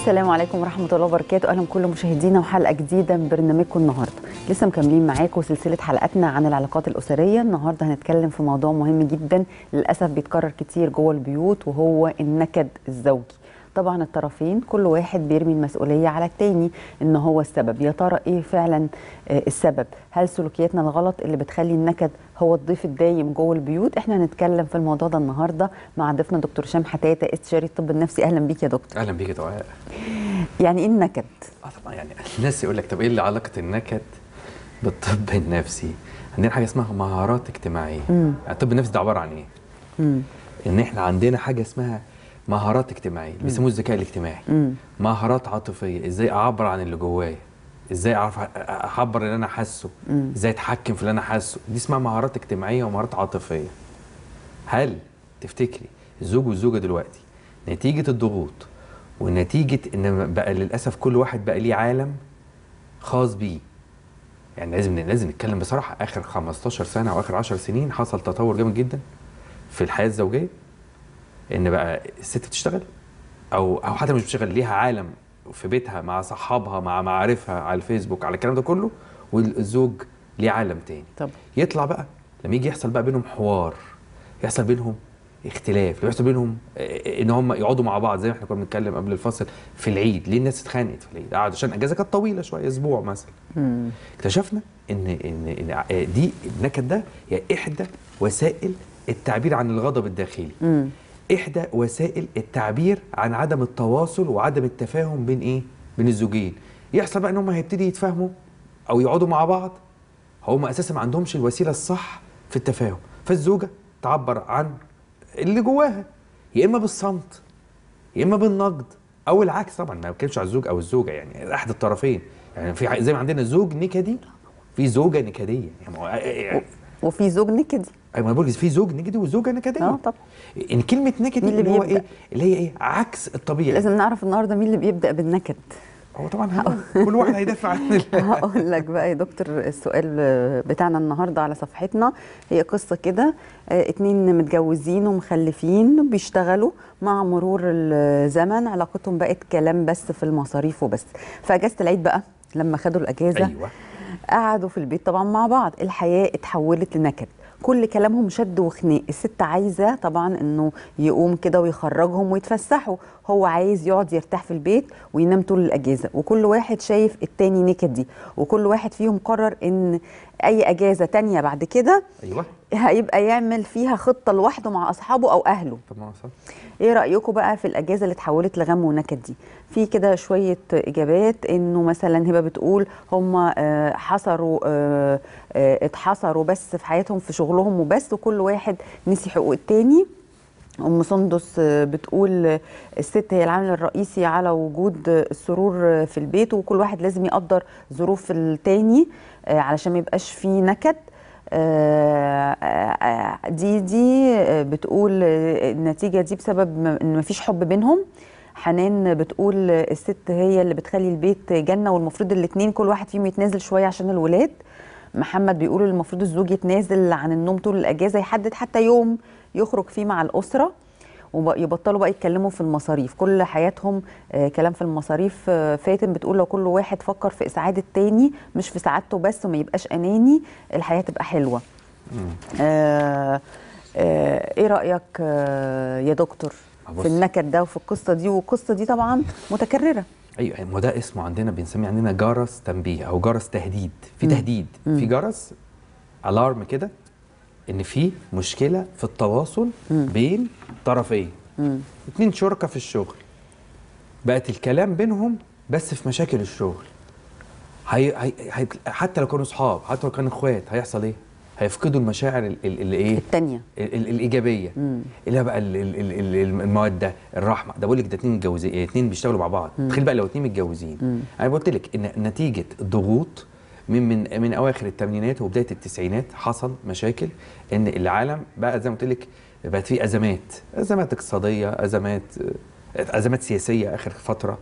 السلام عليكم ورحمة الله وبركاته أهلا بكل مشاهدينا وحلقة جديدة من برنامجكم النهاردة لسه مكملين معاكم سلسلة حلقاتنا عن العلاقات الأسرية النهاردة هنتكلم في موضوع مهم جدا للأسف بيتكرر كتير جوه البيوت وهو النكد الزوجي طبعا الطرفين كل واحد بيرمي المسؤولية على التاني ان هو السبب يا ترى ايه فعلا آه، السبب هل سلوكياتنا الغلط اللي بتخلي النكد هو الضيف الدايم جوه البيوت احنا هنتكلم في الموضوع ده النهارده مع ضيفنا دكتور هشام حتاته استشاري الطب النفسي اهلا بيك يا دكتور اهلا بيك يا دعاء يعني ايه النكد اه طبعا يعني الناس يقول لك طب ايه اللي علاقه النكد بالطب النفسي عندنا حاجه اسمها مهارات اجتماعيه مم. الطب النفسي ده عباره عن ايه مم. ان احنا عندنا حاجه اسمها مهارات اجتماعيه بيسموه الذكاء الاجتماعي مم. مهارات عاطفيه ازاي اعبر عن اللي جوايا ازاي اعرف أ- اعبر اللي انا حاسه مم. ازاي اتحكم في اللي انا حاسه دي اسمها مهارات اجتماعيه ومهارات عاطفيه هل تفتكري الزوج والزوجه دلوقتي نتيجه الضغوط ونتيجه ان بقى للاسف كل واحد بقى ليه عالم خاص بيه يعني لازم لازم نتكلم بصراحه اخر 15 سنه او اخر 10 سنين حصل تطور جامد جدا في الحياه الزوجيه ان بقى الست بتشتغل او او حتى مش بتشتغل ليها عالم في بيتها مع صحابها مع معارفها على الفيسبوك على الكلام ده كله والزوج ليه عالم تاني طب يطلع بقى لما يجي يحصل بقى بينهم حوار يحصل بينهم اختلاف لو يحصل بينهم آه، ان هم يقعدوا مع بعض زي ما احنا كنا بنتكلم قبل الفصل في العيد ليه الناس اتخانقت في العيد قعدوا عشان الاجازه كانت طويله شويه اسبوع مثلا مم. اكتشفنا ان ان, إن آه، دي النكد ده هي احدى وسائل التعبير عن الغضب الداخلي مم. احدى وسائل التعبير عن عدم التواصل وعدم التفاهم بين ايه بين الزوجين يحصل بقى ان هم هيبتدي يتفاهموا او يقعدوا مع بعض هم اساسا ما عندهمش الوسيله الصح في التفاهم فالزوجه تعبر عن اللي جواها يا اما بالصمت يا اما بالنقد او العكس طبعا ما بتكلمش على الزوج او الزوجه يعني احد الطرفين يعني في ح- زي ما عندنا زوج نكدي في زوجه نكديه يعني ما هو- يعني وفي زوج نكدي ايوه ما بقول في زوج نكدي وزوجه نكديه اه طبعا ان كلمه نكدي مين اللي اللي هو بيبدأ؟ ايه اللي هي ايه عكس الطبيعي لازم نعرف النهارده مين اللي بيبدا بالنكد هو طبعا هو كل واحد هيدافع عن ال- هقول لك بقى يا دكتور السؤال بتاعنا النهارده على صفحتنا هي قصه كده آه، اتنين متجوزين ومخلفين بيشتغلوا مع مرور الزمن علاقتهم بقت كلام بس في المصاريف وبس فاجازه العيد بقى لما خدوا الاجازه ايوه قعدوا في البيت طبعا مع بعض الحياة اتحولت لنكد كل كلامهم شد وخناق الست عايزة طبعا انه يقوم كده ويخرجهم ويتفسحوا هو عايز يقعد يرتاح في البيت وينام طول الاجازة وكل واحد شايف التاني نكدي وكل واحد فيهم قرر ان اي اجازة تانية بعد كده ايوه هيبقى يعمل فيها خطة لوحده مع اصحابه او اهله طب ما وصل ايه رايكم بقى في الاجازه اللي اتحولت لغم ونكد دي في كده شويه اجابات انه مثلا هبه بتقول هم حصروا آه، آه، اتحصروا بس في حياتهم في شغلهم وبس وكل واحد نسي حقوق التاني ام سندس آه، بتقول آه، الست هي العامل الرئيسي على وجود آه، السرور آه، في البيت وكل واحد لازم يقدر ظروف التاني آه، علشان ما يبقاش فيه نكد آه، آه، دي دي آه، بتقول آه، النتيجة دي بسبب م- ان مفيش حب بينهم حنان بتقول آه، الست هي اللي بتخلي البيت جنة والمفروض الاتنين كل واحد فيهم يتنازل شوية عشان الولاد محمد بيقول المفروض الزوج يتنازل عن النوم طول الأجازة يحدد حتى يوم يخرج فيه مع الأسرة ويبطلوا بقى يتكلموا في المصاريف كل حياتهم آه، كلام في المصاريف آه، فاتن بتقول لو كل واحد فكر في إسعاد التاني مش في سعادته بس وما يبقاش أناني الحياة تبقى حلوة آه آه ايه رايك آه يا دكتور بص. في النكد ده وفي القصه دي والقصه دي طبعا متكرره ايوه ما ده اسمه عندنا بنسميه عندنا جرس تنبيه او جرس تهديد في تهديد في جرس الارم كده ان في مشكله في التواصل بين طرفين اتنين شركاء في الشغل بقت الكلام بينهم بس في مشاكل الشغل هي هي هي حتى لو كانوا اصحاب حتى لو كانوا اخوات هيحصل ايه هيفقدوا المشاعر ال- ال- اللي ايه التانية ال- ال- الايجابيه اللي هي بقى ال- ال- ال- ال- الموده الرحمه ده بقول لك ده اتنين متجوزين إيه، اتنين بيشتغلوا مع بعض تخيل بقى لو اتنين متجوزين انا قلت لك ان نتيجه ضغوط من من من اواخر الثمانينات وبدايه التسعينات حصل مشاكل ان العالم بقى زي ما قلت لك بقت فيه ازمات ازمات اقتصاديه ازمات آه، ازمات سياسيه اخر فتره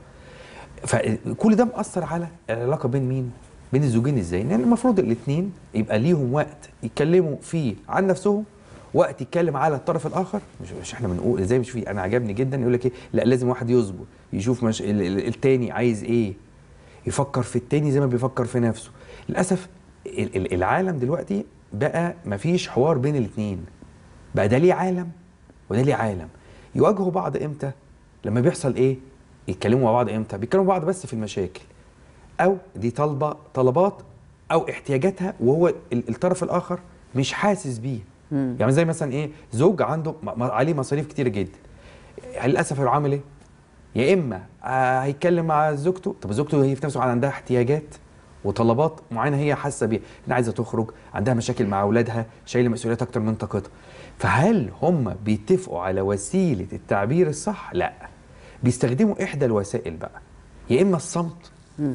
فكل ده مأثر على العلاقه بين مين؟ بين الزوجين ازاي؟ لان المفروض الاثنين يبقى ليهم وقت يتكلموا فيه عن نفسهم وقت يتكلم على الطرف الاخر مش, مش احنا بنقول زي مش في انا عجبني جدا يقول لك ايه لا لازم واحد يصبر يشوف مش ال- ال- التاني عايز ايه يفكر في التاني زي ما بيفكر في نفسه للاسف ال- ال- العالم دلوقتي بقى مفيش حوار بين الاتنين بقى ده ليه عالم وده ليه عالم يواجهوا بعض امتى لما بيحصل ايه يتكلموا مع بعض امتى بيتكلموا مع بعض بس في المشاكل او دي طالبه طلبات او احتياجاتها وهو ال- الطرف الاخر مش حاسس بيه يعني زي مثلا ايه زوج عنده م- م- عليه مصاريف كتيره جدا للاسف هيروح عامل ايه يا اما آه، هيتكلم مع زوجته طب زوجته هي في نفسه عندها احتياجات وطلبات معينه هي حاسه بيها انها عايزه تخرج عندها مشاكل مع اولادها شايله مسؤوليات اكتر من طاقتها فهل هم بيتفقوا على وسيله التعبير الصح لا بيستخدموا احدى الوسائل بقى يا اما الصمت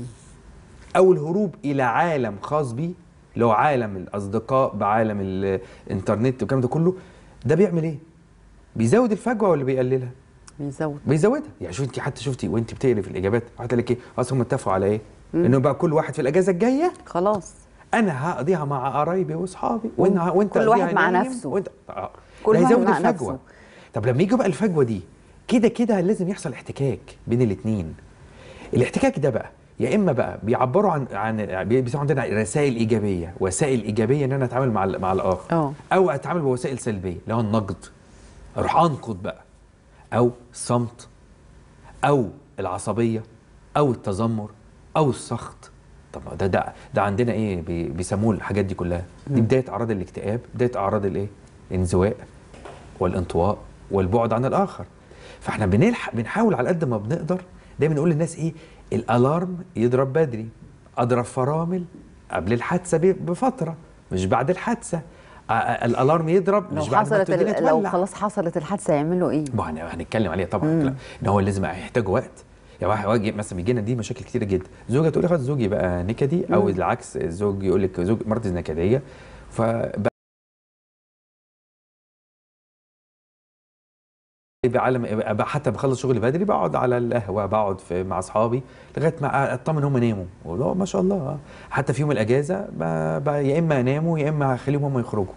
او الهروب الى عالم خاص بيه اللي هو عالم الاصدقاء بعالم الانترنت والكلام ده كله ده بيعمل ايه بيزود الفجوه ولا بيقللها بيزود بيزودها يعني شوف انت حتى شفتي وانت بتقري في الاجابات واحد قال لك ايه اصلا هم اتفقوا على ايه انه بقى كل واحد في الاجازه الجايه خلاص انا هقضيها مع قرايبي واصحابي وانت وانت كل واحد قضيها مع نايم، نفسه. وانت آه. كل ده واحد هيزود مع الفجوه نفسه. طب لما يجي بقى الفجوه دي كده كده لازم يحصل احتكاك بين الاثنين الاحتكاك ده بقى يا اما بقى بيعبروا عن عن بيسموا عندنا رسائل ايجابيه وسائل ايجابيه ان انا اتعامل مع ال- مع الاخر اه. او اتعامل بوسائل سلبيه اللي هو النقد اروح انقد بقى او الصمت او العصبيه او التذمر او السخط طب ما ده ده ده عندنا ايه بي- بيسموه الحاجات دي كلها دي بدايه اعراض الاكتئاب بدايه اعراض الايه الانزواء والانطواء والبعد عن الاخر فاحنا بنلحق بنحاول على قد ما بنقدر دايما نقول للناس ايه الالارم يضرب بدري اضرب فرامل قبل الحادثه ب- بفتره مش بعد الحادثه آ- آ- الالارم يضرب لو مش بعد ما حصلت الدنيا ال- لو تولع. خلاص حصلت الحادثه يعملوا ايه؟ ما هن- هنتكلم عليها طبعا لا، ان هو لازم هيحتاج وقت يعني واحد واجي مثلا بيجي لنا دي مشاكل كتيره جدا زوجه تقول لي خلاص زوجي بقى نكدي او العكس الزوج يقول لك زوج مراتي نكديه فبقى بعلم أبقى حتى بخلص شغلي بدري بقعد على القهوه بقعد في مع اصحابي لغايه ما اطمن هم ناموا والله ما شاء الله آه. حتى في يوم الاجازه ب- ب- يا اما اناموا يا اما هخليهم هم يخرجوا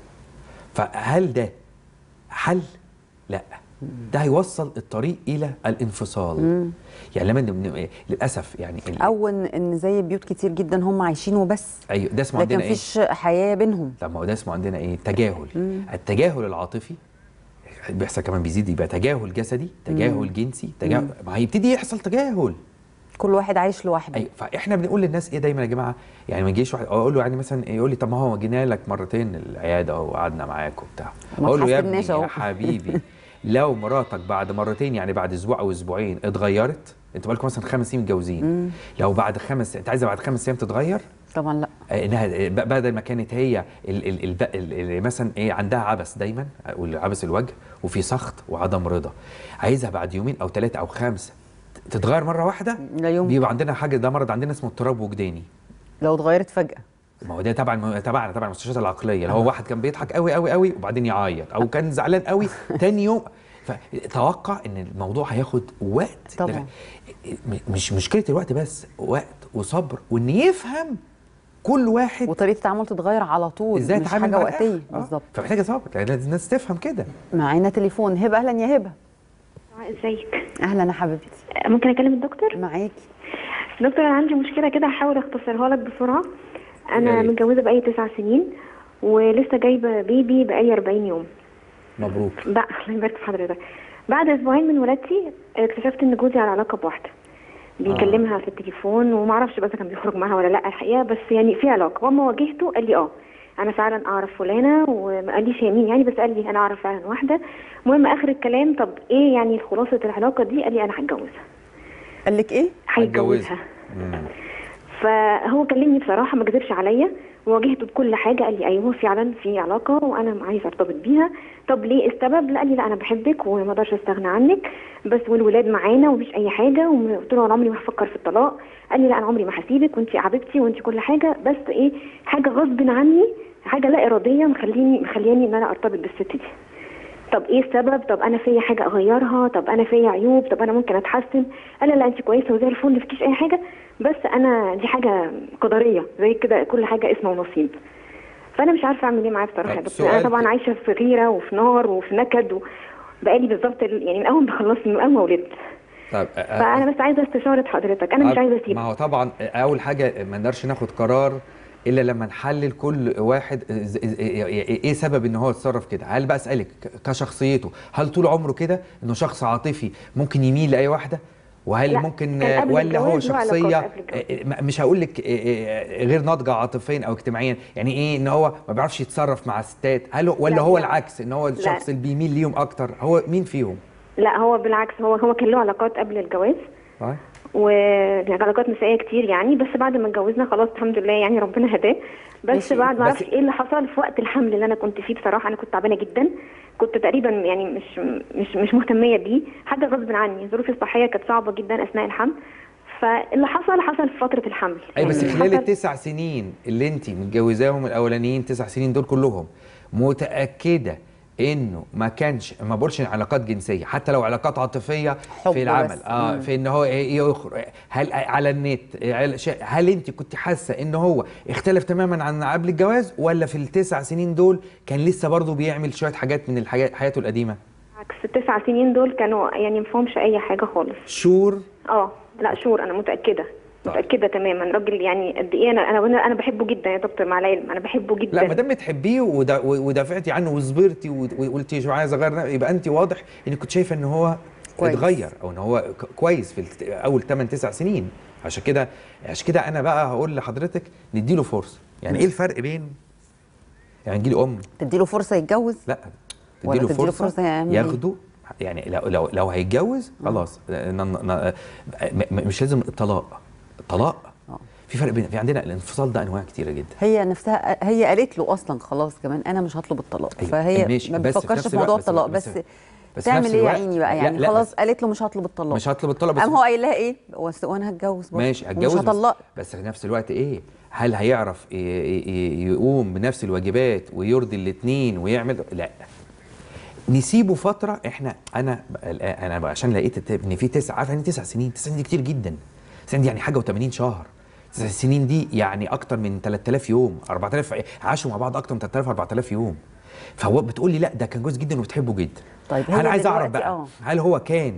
فهل ده حل؟ لا ده هيوصل الطريق الى الانفصال يعني لما ن- للاسف يعني ال- او ان ان زي بيوت كتير جدا هم عايشين وبس ايوه ده اسمه لكن عندنا ايه؟ مفيش حياه بينهم طب ما هو ده اسمه عندنا ايه؟ تجاهل التجاهل العاطفي بيحصل كمان بيزيد يبقى تجاهل جسدي تجاهل جنسي تجاهل ما هيبتدي يحصل تجاهل كل واحد عايش لوحده ايوه فاحنا بنقول للناس ايه دايما يا جماعه يعني ما يجيش واحد اقول له يعني مثلا يقول لي طب ما هو جينا لك مرتين العياده اهو وقعدنا معاك وبتاع ما اقول له يا ابني تحاسبناش أهو. يا حبيبي لو مراتك بعد مرتين يعني بعد اسبوع او اسبوعين اتغيرت انتوا بقالكم مثلا خمس سنين متجوزين لو بعد خمس انت عايزه بعد خمس ايام تتغير طبعا لا آه، انها ب- بدل ما كانت هي ال ال ال ال ال مثلا ايه عندها عبث دايما والعبث الوجه وفي سخط وعدم رضا عايزها بعد يومين او ثلاثه او خمسه تتغير مره واحده لا يمكن. بيبقى عندنا حاجه ده مرض عندنا اسمه اضطراب وجداني لو اتغيرت فجاه ما هو ده تبع تبعنا تبع المستشفيات العقليه اللي هو واحد كان بيضحك قوي قوي قوي وبعدين يعيط او كان زعلان قوي تاني يوم فتوقع ان الموضوع هياخد وقت طبعا. م- مش مشكله الوقت بس وقت وصبر وان يفهم كل واحد وطريقه التعامل تتغير على طول ازاي مش اتعامل حاجه مع وقتيه الآخر. آه. بالظبط فمحتاجه صبر لان لازم الناس تفهم كده معانا تليفون هبه اهلا يا هبه ازيك اهلا يا حبيبتي ممكن اكلم الدكتور معاكي دكتور انا عندي مشكله كده هحاول اختصرها لك بسرعه يا انا ريت. متجوزه بقالي تسع سنين ولسه جايبه بيبي بقالي 40 يوم مبروك بقى الله يبارك في حضرتك بعد اسبوعين من ولادتي اكتشفت ان جوزي على علاقه بواحده بيكلمها في التليفون ومعرفش بقى إذا كان بيخرج معاها ولا لا الحقيقه بس يعني في علاقه واما واجهته قال لي اه انا فعلا اعرف فلانه وما قاليش هي مين يعني بس قال لي انا اعرف فعلا واحده المهم اخر الكلام طب ايه يعني خلاصه العلاقه دي قال لي انا هتجوزها قال لك ايه هيتجوزها مم. فهو كلمني بصراحه ما كذبش عليا وواجهته بكل حاجه قال لي ايوه فعلا في علاقه وانا عايز ارتبط بيها طب ليه السبب لا قال لي لا انا بحبك وما اقدرش استغنى عنك بس والولاد معانا ومفيش اي حاجه وقلت له انا عمري ما هفكر في الطلاق قال لي لا انا عمري ما هسيبك وانت حبيبتي وانت كل حاجه بس ايه حاجه غصب عني حاجه لا اراديه مخليني مخلياني ان انا ارتبط بالست دي طب ايه السبب طب انا فيا حاجه اغيرها طب انا فيا عيوب طب انا ممكن اتحسن قال لي لا انت كويسه وزي الفل مفيش اي حاجه بس انا دي حاجه قدريه زي كده كل حاجه اسمه ونصيب فانا مش عارفه اعمل ايه معاه بصراحه يا طب دكتور انا سؤال طبعا ت- عايشه في غيره وفي نار وفي نكد و... بقالي بالظبط ال- يعني من اول ما خلصت من اول ما ولدت طب فانا بس عايزه استشاره حضرتك انا مش عايزه اسيب ما هو طبعا اول حاجه ما نقدرش ناخد قرار الا لما نحلل كل واحد إز- إز- ايه سبب ان هو يتصرف كده هل بقى اسالك ك- كشخصيته هل طول عمره كده انه شخص عاطفي ممكن يميل لاي واحده وهل لا، ممكن كان قبل ولا هو الجواز له علاقات شخصيه قبل الجواز. آه، مش هقول لك آه، آه، غير ناضجه عاطفيا او اجتماعيا يعني ايه ان هو ما بيعرفش يتصرف مع الستات هل هو- ولا لا، هو لا. العكس ان هو الشخص لا. اللي بيميل ليهم اكتر هو مين فيهم لا هو بالعكس هو هو كان له علاقات قبل الجواز طيب وعلاقات نسائيه كتير يعني بس بعد ما اتجوزنا خلاص الحمد لله يعني ربنا هداه بس ماشي، بعد ما بس- اعرفش ايه اللي حصل في وقت الحمل اللي انا كنت فيه بصراحه انا كنت تعبانه جدا كنت تقريبا يعني مش مش مش مهتميه بيه حاجه غصب عني ظروفي الصحيه كانت صعبه جدا اثناء الحمل فاللي حصل حصل في فتره الحمل اي بس يعني خلال حصل- التسع سنين اللي انت متجوزاهم الاولانيين تسع سنين دول كلهم متاكده انه ما كانش ما بقولش علاقات جنسيه حتى لو علاقات عاطفيه حب في العمل بس. اه مم. في ان هو إيه يخرج هل على النت على شيء- هل انت كنت حاسه ان هو اختلف تماما عن قبل الجواز ولا في التسع سنين دول كان لسه برضه بيعمل شويه حاجات من الحاجات حياته القديمه عكس التسع سنين دول كانوا يعني ما فيهمش اي حاجه خالص شور اه لا شور انا متاكده طيب. متاكده تماما راجل يعني قد ايه انا انا انا بحبه جدا يا دكتور مع العلم انا بحبه جدا لا ما دام بتحبيه ودا- ودافعتي عنه وصبرتي وقلتي شو عايز اغير نفسي، يبقى انت واضح انك كنت شايفه ان هو كويس. اتغير او ان هو ك- كويس في الت- اول 8 9 سنين عشان كده عشان كده انا بقى هقول لحضرتك نديله فرصه يعني ايه الفرق بين يعني نجي له ام تديله فرصه يتجوز لا ولا تديله تديله فرصه, فرصة يعمل إيه؟ ياخده يعني لو لو لو هيتجوز خلاص ن- ن- م- م- مش لازم الطلاق الطلاق آه. في فرق بين في عندنا الانفصال ده انواع كتيره جدا هي نفسها هي قالت له اصلا خلاص كمان انا مش هطلب الطلاق أيوة، فهي ماشي، ما بس في بتفكرش نفس في موضوع الوقت- بس- الطلاق بس- بس, بس في تعمل نفس ايه يا الوقت- عيني بقى لا، يعني لا، خلاص بس- قالت له مش هطلب الطلاق مش هطلب الطلاق بس قام هو قايل لها ايه بس وانا هتجوز برضه ماشي ومش هتجوز بس, هطلق بس في نفس الوقت ايه هل هيعرف ي- ي- يقوم بنفس الواجبات ويرضي الاثنين ويعمل لا نسيبه فتره احنا انا انا بقى عشان لقيت الت- ان في تسع عارف يعني تسع سنين تسع سنين دي كتير جدا تسع سنين دي يعني حاجه و80 شهر تسع سنين دي يعني اكتر من 3000 يوم 4000 عاشوا مع بعض اكتر من 3000 4000 يوم فهو بتقول لي لا ده كان جوز جدا وبتحبه جدا طيب هي انا عايز اعرف دلوقتي بقى آه. هل هو كان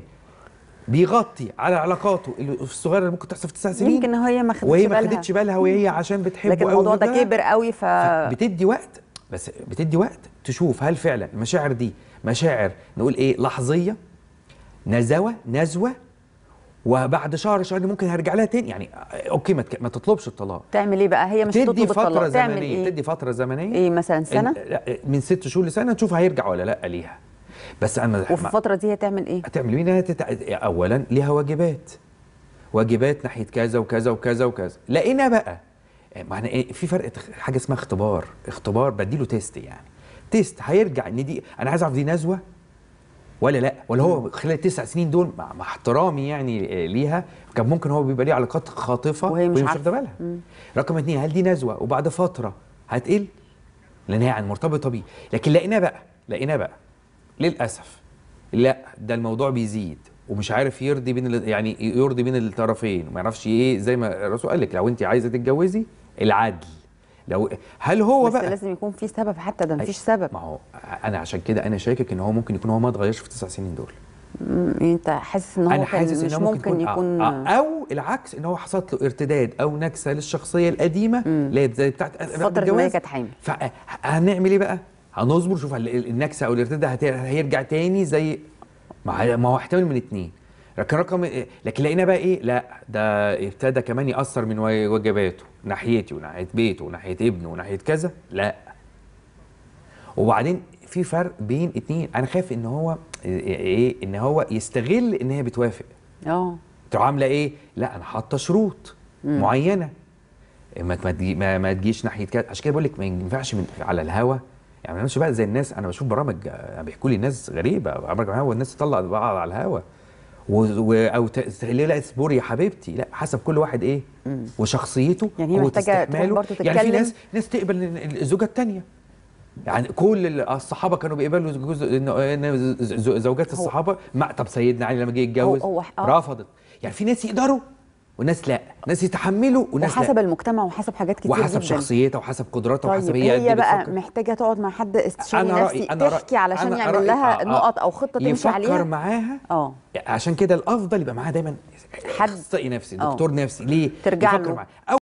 بيغطي على علاقاته اللي- الصغيره اللي ممكن تحصل في تسع سنين يمكن هي ما خدتش وهي ما بالها. خدتش بالها وهي عشان بتحبه لكن قوي الموضوع ده وده- كبر قوي ف بتدي وقت بس بتدي وقت تشوف هل فعلا المشاعر دي مشاعر نقول ايه لحظيه نزوه نزوه وبعد شهر شهرين ممكن هرجع لها تاني يعني اوكي ما, تك... ما تطلبش الطلاق تعمل ايه بقى هي مش تدي تطلب فتره الطلاق تعمل زمنيه ايه تدي فتره زمنيه ايه مثلا سنه إن- لا، من ست شهور لسنه نشوف هيرجع ولا لا ليها بس انا وفي ما- الفتره دي هتعمل ايه هتعمل ايه إنها تتع... اولا ليها واجبات واجبات ناحيه كذا وكذا وكذا وكذا لقينا بقى معنى ايه في فرق تخ- حاجه اسمها اختبار اختبار بديله تيست يعني تيست هيرجع ان دي انا عايز اعرف دي نزوه ولا لا ولا هو خلال التسع سنين دول مع, مع احترامي يعني ليها كان ممكن هو بيبقى ليه علاقات خاطفه وهي مش مش عارفة. واخده بالها رقم اتنين هل دي نزوه وبعد فتره هتقل لان هي يعني مرتبطه بيه لكن لقينا بقى لقينا بقى للاسف لا ده الموضوع بيزيد ومش عارف يرضي بين ال- يعني يرضي بين الطرفين وما يعرفش ايه زي ما الرسول قال لك لو انت عايزه تتجوزي العدل لو هل هو بس بقى لازم يكون في سبب حتى ده أي- مفيش سبب ما هو انا عشان كده انا شاكك ان هو ممكن يكون هو ما اتغيرش في التسع سنين دول مم، انت حاسس ان هو انا كان حاسس مش ان هو ممكن يكون آه آه او العكس ان هو حصلت له ارتداد او نكسه للشخصيه القديمه اللي هي زي بتاعت فترة ما هي كانت حامل. فهنعمل ايه بقى؟ هنصبر شوف ال- النكسه او الارتداد هت- هيرجع تاني زي ما ما هو احتمال من اتنين لكن رقم لكن لقينا بقى ايه لا ده ابتدى كمان ياثر من واجباته ناحيتي وناحيه بيته وناحيه ابنه وناحيه كذا لا وبعدين في فرق بين اتنين انا خايف ان هو ايه ان هو يستغل ان هي بتوافق اه تروح عامله ايه لا انا حاطه شروط معينه ما ما تجي ما, ما تجيش ناحيه كده عشان كده بقول لك ما ينفعش من على الهوا يعني ما نعملش بقى زي الناس انا بشوف برامج آه، بيحكوا لي ناس غريبه برامج على الهوا والناس تطلع بعض على الهوا و... و... او ت... تقولي لا اصبري يا حبيبتي لا حسب كل واحد ايه وشخصيته يعني هي قوة محتاجة تروح استحماله. برضه يعني في تتكلم. ناس ناس تقبل ال- الزوجه الثانيه يعني كل ال- الصحابه كانوا بيقبلوا جوز إن- إن ز- ز- زوجات الصحابه ما طب سيدنا علي لما جه يتجوز هو- هو- آه. رفضت يعني في ناس يقدروا وناس لا ناس يتحملوا وناس وحسب لا المجتمع وحسب حاجات كتير وحسب جدا شخصيتها وحسب قدراتها وحسب طيب هي قد هي إيه بقى بتفكر. محتاجه تقعد مع حد استشاري أنا رأيي- نفسي أنا رأيي- تحكي علشان أنا يعمل رأيي- لها آه، آه. نقط او خطه تمشي يفكر عليها معاها اه عشان كده الافضل يبقى معاها دايما حد- اخصائي نفسي آه. دكتور نفسي ليه ترجع يفكر له. معاها أو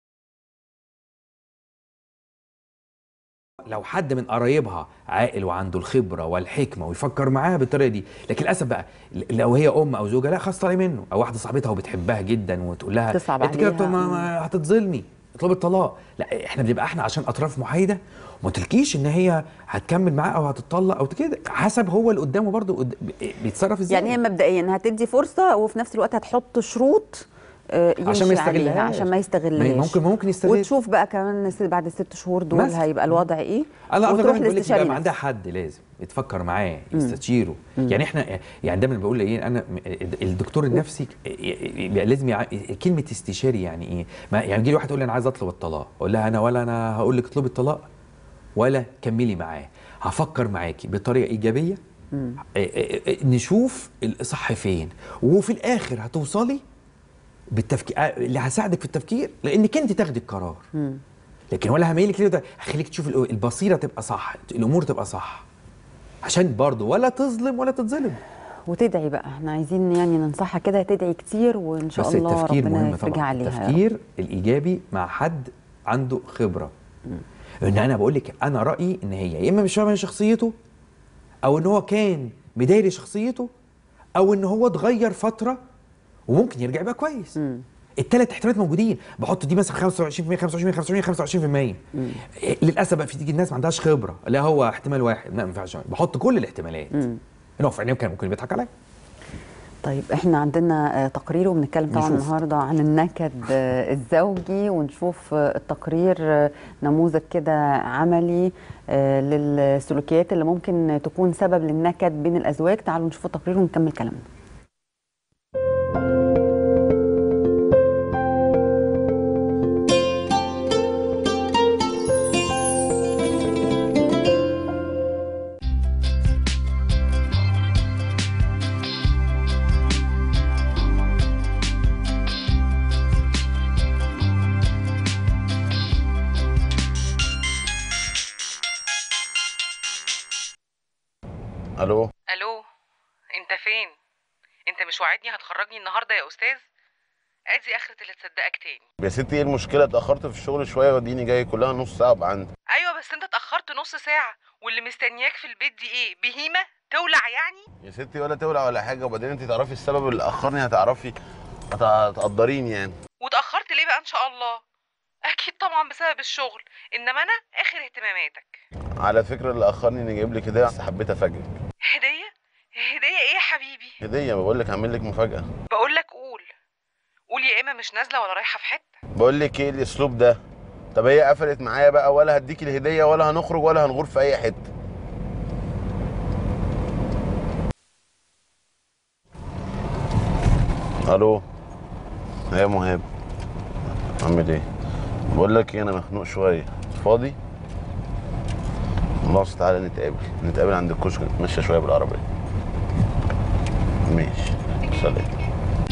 لو حد من قرايبها عاقل وعنده الخبره والحكمه ويفكر معاها بالطريقه دي لكن للاسف بقى لو هي ام او زوجه لا خلاص طالع منه او واحده صاحبتها وبتحبها جدا وتقول لها تصعب انت كده عليها. بت- ما- ما هتتظلمي اطلبي الطلاق لا احنا بنبقى احنا عشان اطراف محايده وما تلكيش ان هي هتكمل معاه او هتطلق او كده حسب هو اللي قدامه برضه قد- بيتصرف ازاي يعني هي مبدئيا هتدي فرصه وفي نفس الوقت هتحط شروط آه، عشان ما يمشي عليها يستغلهاش. عشان ما يستغلهاش ممكن- ممكن يستغل. وتشوف بقى كمان الس- بعد الست شهور دول مثلا. هيبقى الوضع ايه انا افضل وتروح واحد بقول لك لاستشاري يبقى عندها نفسي. حد لازم يتفكر معاه يستشيره يعني احنا يعني دايما بقول ايه انا م- الدكتور النفسي يبقى لازم يع... كلمه استشاري يعني ايه ما يعني يجي لي واحد يقول لي انا عايز اطلب الطلاق اقول لها انا ولا انا هقول لك اطلبي الطلاق ولا كملي معاه هفكر معاكي بطريقه ايجابيه آه، آه، آه، نشوف الصح فين وفي الاخر هتوصلي بالتفكير آه، اللي هساعدك في التفكير لانك انت تاخدي القرار لكن ولا هميلك ليه ده هخليك تشوف الأ- البصيره تبقى صح الامور تبقى صح عشان برضه ولا تظلم ولا تتظلم وتدعي بقى احنا عايزين يعني ننصحها كده تدعي كتير وان شاء بس الله التفكير ربنا مهم يفرجها طبعا عليها يا رب. التفكير الايجابي مع حد عنده خبره ان انا بقول لك انا رايي ان هي يا اما مش فاهمه شخصيته او ان هو كان مداري شخصيته او ان هو اتغير فتره وممكن يرجع يبقى كويس الثلاث احتمالات موجودين بحط دي مثلا 25% 25% 25% 25% إيه، للاسف بقى في تيجي الناس ما عندهاش خبره لا هو احتمال واحد لا ما ينفعش بحط كل الاحتمالات ان هو في عينيه كان ممكن بيضحك عليا طيب احنا عندنا آه، تقرير وبنتكلم طبعا نشوف. النهارده عن النكد آه، الزوجي ونشوف آه، التقرير آه، نموذج كده عملي آه، للسلوكيات اللي ممكن تكون سبب للنكد بين الازواج تعالوا نشوف التقرير ونكمل كلامنا الو الو انت فين انت مش وعدني هتخرجني النهارده يا استاذ ادي اخرة اللي تصدقك تاني يا ستي ايه المشكله اتاخرت في الشغل شويه وديني جاي كلها نص ساعه ابقى عندي ايوه بس انت اتاخرت نص ساعه واللي مستنياك في البيت دي ايه بهيمه تولع يعني يا ستي ولا تولع ولا حاجه وبعدين انت تعرفي السبب اللي اخرني هتعرفي هت- هتقدريني يعني واتاخرت ليه بقى ان شاء الله اكيد طبعا بسبب الشغل انما انا اخر اهتماماتك على فكره اللي اخرني اني جايب لك هديه بس حبيت افاجئك هديه هديه ايه يا حبيبي هديه بقول لك هعمل لك مفاجاه بقول لك قول قول يا اما مش نازله ولا رايحه في حته بقول لك ايه الاسلوب ده طب هي قفلت معايا بقى ولا هديك الهديه ولا هنخرج ولا هنغور في اي حته الو يا مهاب عامل ايه بقول لك ايه انا مخنوق شويه فاضي خلاص تعالى نتقابل نتقابل عند الكشك نتمشى شويه بالعربيه ماشي سلام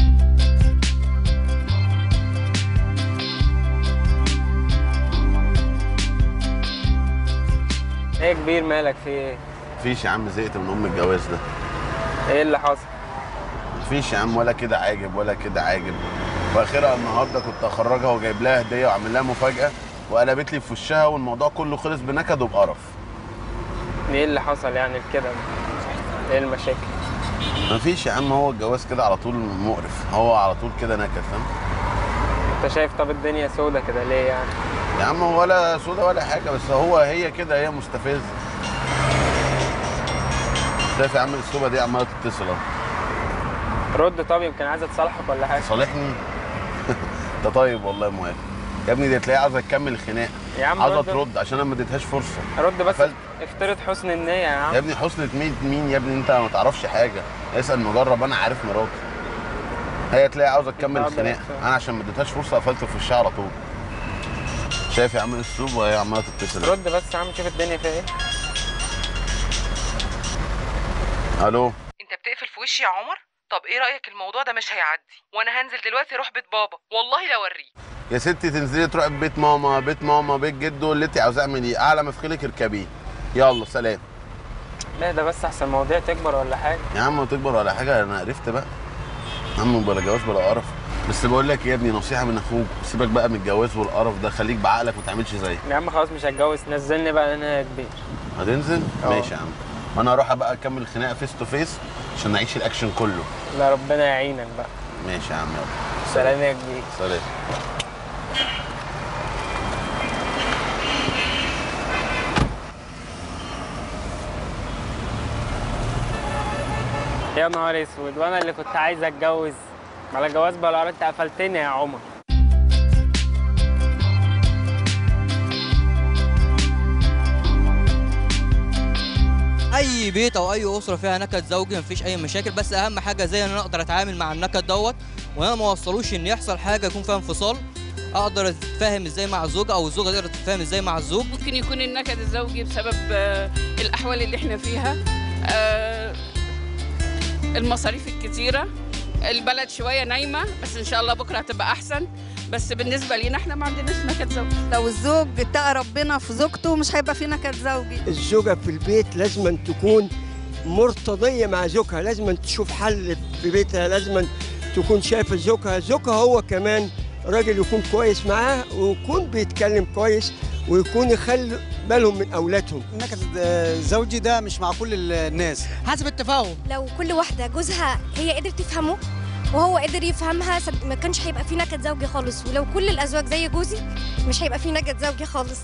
ايه يا كبير مالك في ايه؟ مفيش يا عم زهقت من ام الجواز ده ايه اللي حصل؟ مفيش يا عم ولا كده عاجب ولا كده عاجب واخرها النهارده كنت اخرجها وجايب لها هديه وعامل لها مفاجاه وقلبت لي في وشها والموضوع كله خلص بنكد وبقرف ايه اللي حصل يعني كده؟ ايه المشاكل؟ مفيش يا عم هو الجواز كده على طول مقرف هو على طول كده نكد فاهم انت شايف طب الدنيا سودة كده ليه يعني؟ يا عم هو ولا سودا ولا حاجه بس هو هي كده هي مستفزه شايف يا عم السوبه دي عماله تتصل اهو رد طب يمكن عايزه تصالحك ولا حاجه صالحني انت طيب والله يا مهاب يا ابني دي تلاقيها عاوزه تكمل الخناقه يا عم عاوزه رد ترد عشان انا ما اديتهاش فرصه رد بس قفلت. افترض حسن النية يا عم يا ابني حسنة مين مين يا ابني انت ما تعرفش حاجه اسال مجرب انا عارف مراتي هي تلاقي عاوزه تكمل طب الخناقه بس. انا عشان ما اديتهاش فرصه قفلت في وشها على طول شايف يا عم الاسلوب وهي عماله تتصل رد بس يا عم شوف الدنيا فيها ايه الو انت بتقفل في وشي يا عمر طب ايه رايك الموضوع ده مش هيعدي وانا هنزل دلوقتي اروح بيت بابا والله لا اوريه يا ستي تنزلي تروحي بيت ماما بيت ماما بيت جدو اللي انت عاوزاه اعمليه اعلى ما في خيلك اركبيه يلا سلام لا ده بس احسن المواضيع تكبر ولا حاجه يا عم تكبر ولا حاجه انا عرفت بقى يا عم بلا جواز بلا قرف بس بقول لك يا ابني نصيحه من اخوك سيبك بقى من الجواز والقرف ده خليك بعقلك ما تعملش زيي يا عم خلاص مش هتجوز نزلني بقى انا يا كبير هتنزل اه. ماشي يا عم وانا هروح بقى اكمل الخناقه فيس تو فيس عشان نعيش الاكشن كله لا ربنا يعينك بقى ماشي يا عم يلا سلام يا كبير سلام يا نهار اسود وانا اللي كنت عايز اتجوز على جواز بلا انت قفلتني يا عمر اي بيت او اي اسره فيها نكد زوجي مفيش اي مشاكل بس اهم حاجه زي ان انا اقدر اتعامل مع النكد دوت وان انا ما اوصلوش ان يحصل حاجه يكون فيها انفصال اقدر اتفاهم ازاي مع الزوجه او الزوجه تقدر تتفاهم ازاي مع الزوج ممكن يكون النكد الزوجي بسبب آه، الأحوال اللي احنا فيها آه، المصاريف الكتيرة البلد شوية نايمة بس إن شاء الله بكرة هتبقى أحسن بس بالنسبة لينا احنا ما عندناش نكد زوجي لو الزوج اتقى ربنا في زوجته مش هيبقى في نكد زوجي الزوجة في البيت لازم تكون مرتضية مع زوجها لازم تشوف حل في بيتها لازم تكون شايفة زوجها زوجها هو كمان راجل يكون كويس معاه ويكون بيتكلم كويس ويكون يخلي بالهم من أولادهم النكد الزوجي ده مش مع كل الناس حسب التفاهم لو كل واحدة جوزها هي قدرت تفهمه وهو قدر يفهمها صد- ما كانش هيبقى في نكد زوجي خالص ولو كل الأزواج زي جوزي مش هيبقى في نكد زوجي خالص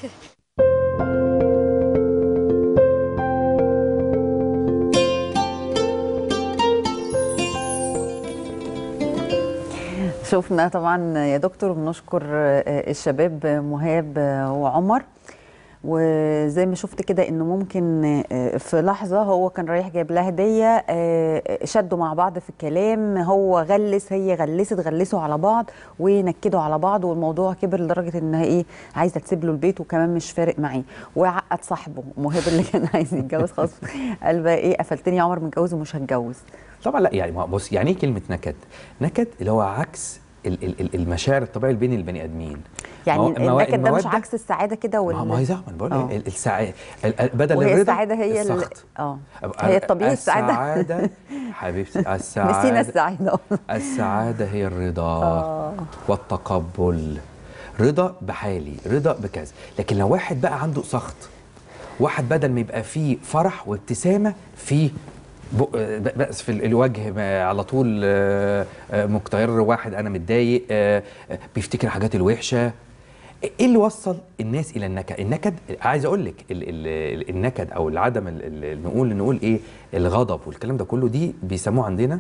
شفنا طبعا يا دكتور بنشكر آه، الشباب مهاب آه، وعمر وزي ما شفت كده انه ممكن آه، في لحظه هو كان رايح جايب لها هديه آه، شدوا مع بعض في الكلام هو غلس هي غلست غلسوا على بعض ونكدوا على بعض والموضوع كبر لدرجه انها ايه عايزه تسيب له البيت وكمان مش فارق معاه وعقد صاحبه مهاب اللي كان عايز يتجوز خلاص قال بقى ايه قفلتني يا عمر متجوز ومش هتجوز طبعا لا يعني ما- بص يعني ايه كلمه نكد؟ نكد اللي هو عكس ال- ال- ال- المشاعر الطبيعيه بين البني ادمين يعني مو- الموا- النكد ده مش المودة- عكس السعاده كده ما ما هي زي ما أنا بقول آه. لك السعاده بدل وهي الرضا السعاده هي ال- السخط اه أبقى- هي الطبيعي السعاده السعاده حبيبتي نسينا السعاده السعاده السعاده هي الرضا آه. والتقبل رضا بحالي رضا بكذا لكن لو واحد بقى عنده سخط واحد بدل ما يبقى فيه فرح وابتسامه فيه بق- بأس في الوجه ما على طول آه، آه، مقتير واحد انا متضايق آه، آه، بيفتكر الحاجات الوحشه ايه اللي وصل الناس الى النكد النكد عايز اقول لك ال- ال- النكد او العدم ال- ال- نقول نقول ايه الغضب والكلام ده كله دي بيسموه عندنا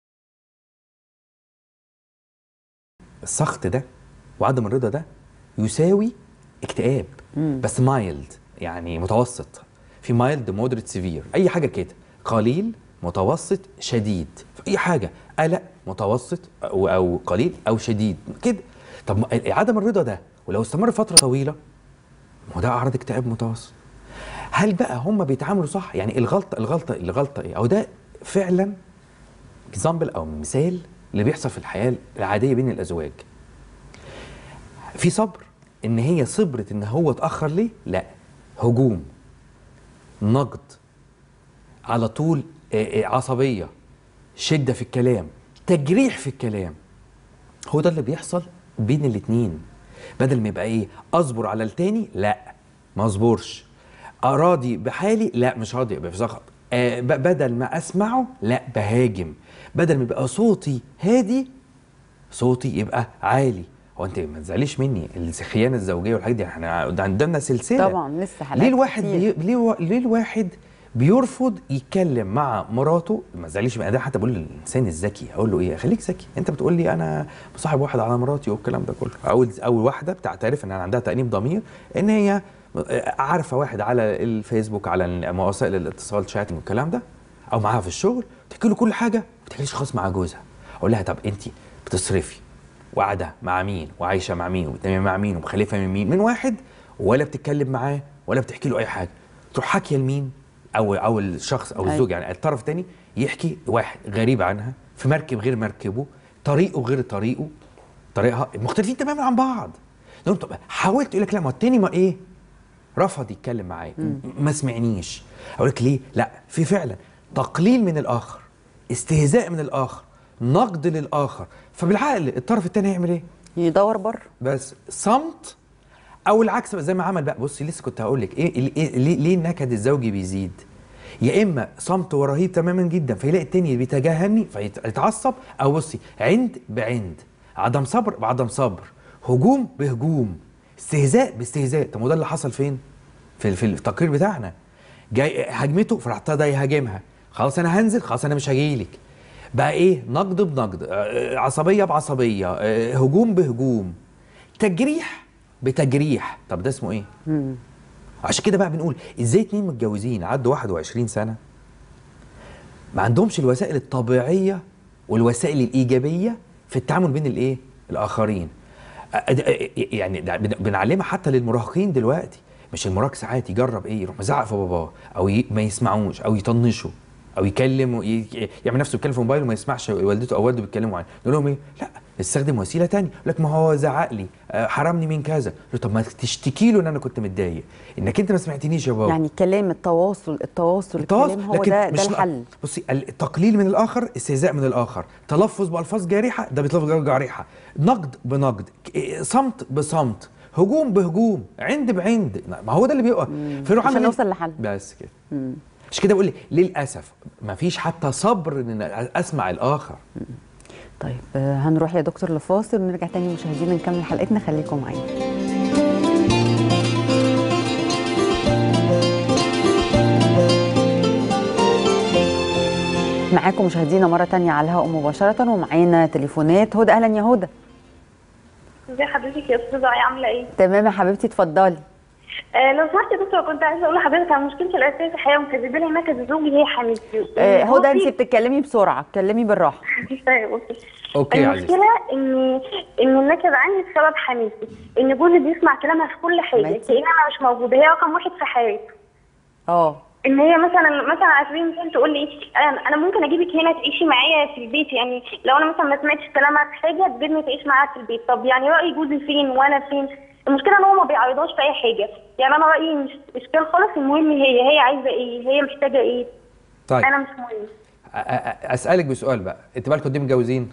السخط ده وعدم الرضا ده يساوي اكتئاب بس مايلد يعني متوسط في مايلد مودريت سيفير اي حاجه كده قليل متوسط شديد في اي حاجه قلق متوسط او, أو قليل او شديد كده طب ما- عدم الرضا ده ولو استمر فتره طويله ما هو ده اعراض اكتئاب متوسط هل بقى هم بيتعاملوا صح يعني الغلطه الغلطه الغلطه ايه او ده فعلا اكزامبل او مثال اللي بيحصل في الحياه العاديه بين الازواج في صبر ان هي صبرت ان هو اتاخر ليه لا هجوم نقد على طول آه، آه، عصبيه شده في الكلام تجريح في الكلام هو ده اللي بيحصل بين الاتنين بدل ما يبقى ايه اصبر على التاني لا ما اصبرش اراضي بحالي لا مش راضي يبقى في سخط آه ب- بدل ما اسمعه لا بهاجم بدل ما يبقى صوتي هادي صوتي يبقى عالي هو انت ما تزعليش مني الخيانه الزوجيه والحاجات دي احنا ده عندنا سلسله طبعا لسه حلقات ليه الواحد كتير. بي... ليه, و... ليه الواحد بيرفض يتكلم مع مراته ما تزعليش بقى ده حتى بقول للانسان الذكي اقول له ايه خليك ذكي انت بتقول لي انا مصاحب واحد على مراتي والكلام ده كله اول اول واحده بتعترف ان عندها تانيب ضمير ان هي عارفه واحد على الفيسبوك على وسائل الاتصال شاتنج والكلام ده او معاها في الشغل تحكي له كل حاجه ما تحكيليش خالص مع جوزها اقول لها طب انت بتصرفي وقاعده مع مين وعايشه مع مين وبتنامي مع مين ومخلفه من مين من واحد ولا بتتكلم معاه ولا بتحكي له اي حاجه تروح حاكيه لمين او او الشخص او أيوة. الزوج يعني الطرف الثاني يحكي واحد غريب عنها في مركب غير مركبه طريقه غير طريقه طريقها مختلفين تماما عن بعض نقول طب حاولت يقول لك لا ما التاني ما ايه رفض يتكلم معايا ما سمعنيش اقول لك ليه لا في فعلا تقليل من الاخر استهزاء من الاخر نقد للاخر فبالعقل الطرف الثاني هيعمل ايه يدور بره بس صمت او العكس بقى زي ما عمل بقى بصي لسه كنت هقول لك ايه ال- إيه- ليه, ليه النكد الزوجي بيزيد يا اما صمت ورهيب تماما جدا فيلاقي التاني بيتجاهلني فيتعصب او بصي عند بعند عدم صبر بعدم صبر هجوم بهجوم استهزاء باستهزاء طب ما ده اللي حصل فين في في التقرير بتاعنا جاي هجمته فراح ابتدى يهاجمها خلاص انا هنزل خلاص انا مش هجيلك بقى ايه نقد بنقد آه، عصبيه بعصبيه آه، هجوم بهجوم تجريح بتجريح طب ده اسمه ايه عشان كده بقى بنقول ازاي اتنين متجوزين عدوا 21 سنه ما عندهمش الوسائل الطبيعيه والوسائل الايجابيه في التعامل بين الايه الاخرين أ- أ- أ- يعني ده بن- بنعلمها حتى للمراهقين دلوقتي مش المراهق ساعات يجرب ايه يروح مزعق في باباه او ي... ما يسمعوش او يطنشه او يكلم وي... يعمل نفسه بيتكلم في موبايل وما يسمعش والدته او والده بيتكلموا عنه نقول لهم ايه لا استخدم وسيله تانية يقول لك ما هو زعق لي آه، حرمني من كذا يقول له طب ما تشتكي له ان انا كنت متضايق انك انت ما سمعتنيش يا بابا يعني الكلام التواصل التواصل التواصل الكلام هو لكن ده مش ده الحل بصي التقليل من الاخر استهزاء من الاخر تلفظ بالفاظ جارحه ده بيتلفظ جارحه نقد بنقد ك- صمت بصمت هجوم بهجوم عند بعند ما هو ده اللي بيبقى فيروح عشان عامل إيه؟ نوصل لحل. بس كده مش كده بقول لي للاسف ما فيش حتى صبر ان أنا اسمع الاخر طيب آه، هنروح يا دكتور لفاصل ونرجع تاني مشاهدينا نكمل حلقتنا خليكم معانا معاكم مشاهدينا مرة تانية على الهواء مباشرة ومعانا تليفونات هدى أهلا يا هدى ازي حضرتك يا استاذه ايه عامله ايه؟ تمام يا حبيبتي اتفضلي آه لو سمحت يا دكتور كنت عايزه اقول لحضرتك عن مشكلتي الاساسيه في الحياه ومسببه لي نكد زوجي هي حماتي آه، هو هدى في- انت بتتكلمي بسرعة اتكلمي بالراحة طيب اوكي اوكي يا عزيزي المشكله ان ان النكد عندي بسبب حماتي ان جوزي بيسمع كلامها في كل حاجه حماتي؟ كأن انا مش موجوده هي رقم واحد في حياته اه ان هي مثلا مثلا على سبيل المثال تقول لي انا انا ممكن اجيبك هنا تعيشي معايا في البيت يعني لو انا مثلا ما سمعتش كلامها في حاجه تجيبني تعيش معاها في البيت طب يعني راي جوزي فين وانا فين المشكله ان هو ما بيعرضهاش في اي حاجه يعني انا رايي مش اشكال خالص المهم هي هي عايزه ايه هي محتاجه ايه طيب انا مش مهم أ- أ- اسالك بسؤال بقى انت بقالكم قد ايه متجوزين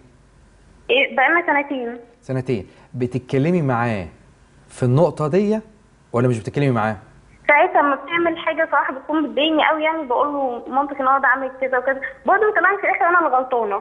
إيه بقالنا سنتين سنتين بتتكلمي معاه في النقطه دي ولا مش بتتكلمي معاه ساعتها لما بتعمل حاجه صراحه بتكون بتضايقني قوي يعني بقول له مامتك النهارده عملت كذا وكذا برضه طبعا في الاخر انا اللي غلطانه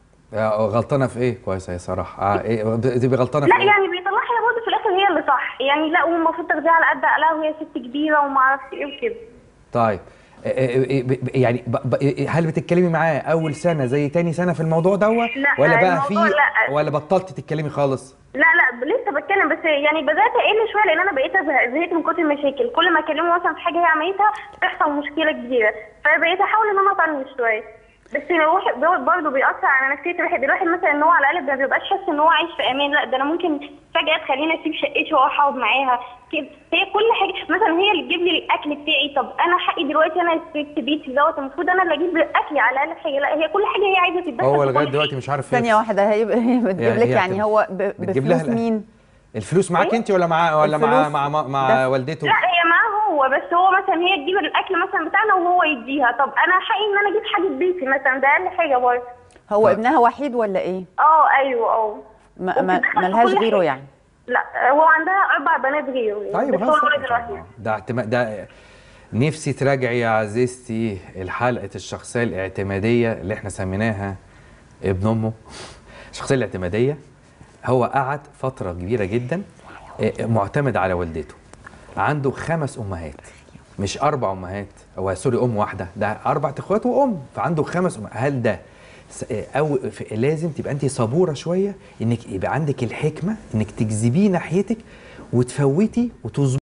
آه، غلطانه في ايه كويسه هي صراحه آه ايه بتبقى غلطانه لا في ايه يعني بيطلعها هي برضه في الاخر هي اللي صح يعني لا والمفروض تاخديها على قد عقلها وهي ست كبيره وما اعرفش ايه وكده طيب آه، آه، آه، ب- ب- يعني ب- ب- هل بتتكلمي معاه اول سنه زي تاني سنه في الموضوع دوت لا، ولا بقى في الموضوع لا. ولا بطلت تتكلمي خالص لا لا لسه بتكلم بس يعني بدات اقل شويه لان انا بقيت ازهق زهقت من كتر المشاكل كل ما اكلمه مثلا في حاجه هي عملتها تحصل مشكله كبيره فبقيت احاول ان انا اطنش شويه بس الواحد دوت برضه بيأثر على نفسيه الواحد الواحد مثلا ان هو على الاقل ما بيبقاش حاسس ان هو عايش في امان لا ده انا ممكن فجاه تخليني اسيب شقتي واروح اقعد معاها كده هي كل حاجه مثلا هي اللي تجيب لي الاكل بتاعي طب انا حقي دلوقتي انا ست بيتي دوت المفروض انا اللي اجيب اكلي على الاقل حاجه لا هي كل حاجه هي عايزه تتدخل هو في لغايه كل دلوقتي مش عارف ثانية واحدة هي هي بتجيب يعني لك هي يعني هتبقى- هو ب- بتجيب لها بفلوس الأ- مين؟ الفلوس معاك انت ولا مع ولا مع الفلوس مع مع, مع والدته لا هي معاه هو بس هو مثلا هي تجيب الاكل مثلا بتاعنا وهو يديها طب انا حقي ان انا اجيب حاجه بيتي مثلا ده اقل حاجه برضه هو ابنها وحيد ولا ايه؟ اه ايوه اه ما ما وبتدخل في ملهاش كل غيره حاجة. يعني لا هو عندها اربع بنات غيره يعني طيب بس هو خلاص. الولد الوحيد ده اعتماد ده نفسي تراجعي يا عزيزتي الحلقه الشخصيه الاعتماديه اللي احنا سميناها ابن امه الشخصيه الاعتماديه هو قعد فتره كبيره جدا آه، معتمد على والدته عنده خمس امهات مش اربع امهات هو سوري ام واحده ده اربع اخوات وام فعنده خمس امهات هل ده س- آه، او ف- لازم تبقى انت صبوره شويه انك يبقى عندك الحكمه انك تجذبيه ناحيتك وتفوتي وتصبري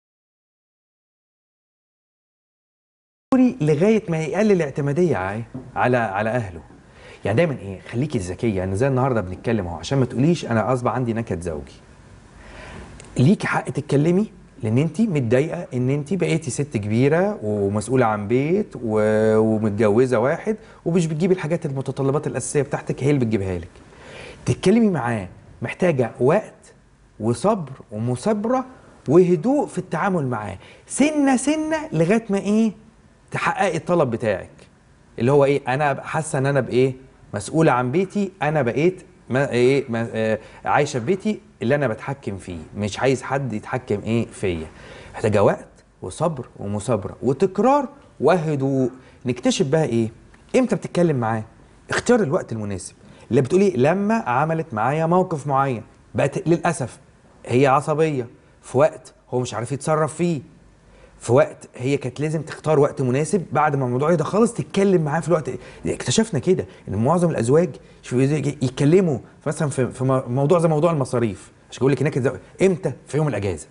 لغايه ما يقلل الاعتماديه على على على اهله يعني دايما ايه خليكي ذكيه يعني زي النهارده بنتكلم اهو عشان ما تقوليش انا اصبح عندي نكد زوجي ليكي حق تتكلمي لان انت متضايقه ان انت بقيتي ست كبيره ومسؤوله عن بيت و- ومتجوزه واحد ومش بتجيبي الحاجات المتطلبات الاساسيه بتاعتك هي اللي بتجيبها لك تتكلمي معاه محتاجه وقت وصبر ومثابره وهدوء في التعامل معاه سنه سنه لغايه ما ايه تحققي الطلب بتاعك اللي هو ايه انا حاسه ان انا بايه مسؤوله عن بيتي انا بقيت ما ايه ما آه عايشه في بيتي اللي انا بتحكم فيه مش عايز حد يتحكم ايه فيا محتاجه وقت وصبر ومثابره وتكرار وهدوء نكتشف بقى ايه امتى بتتكلم معاه اختيار الوقت المناسب اللي بتقولي لما عملت معايا موقف معين بقت للاسف هي عصبيه في وقت هو مش عارف يتصرف فيه في وقت هي كانت لازم تختار وقت مناسب بعد ما الموضوع ده خالص تتكلم معاه في الوقت اكتشفنا كده ان معظم الازواج شوف يتكلموا مثلا في في موضوع زي موضوع المصاريف عشان بقول لك هناك الزو- امتى في يوم الاجازه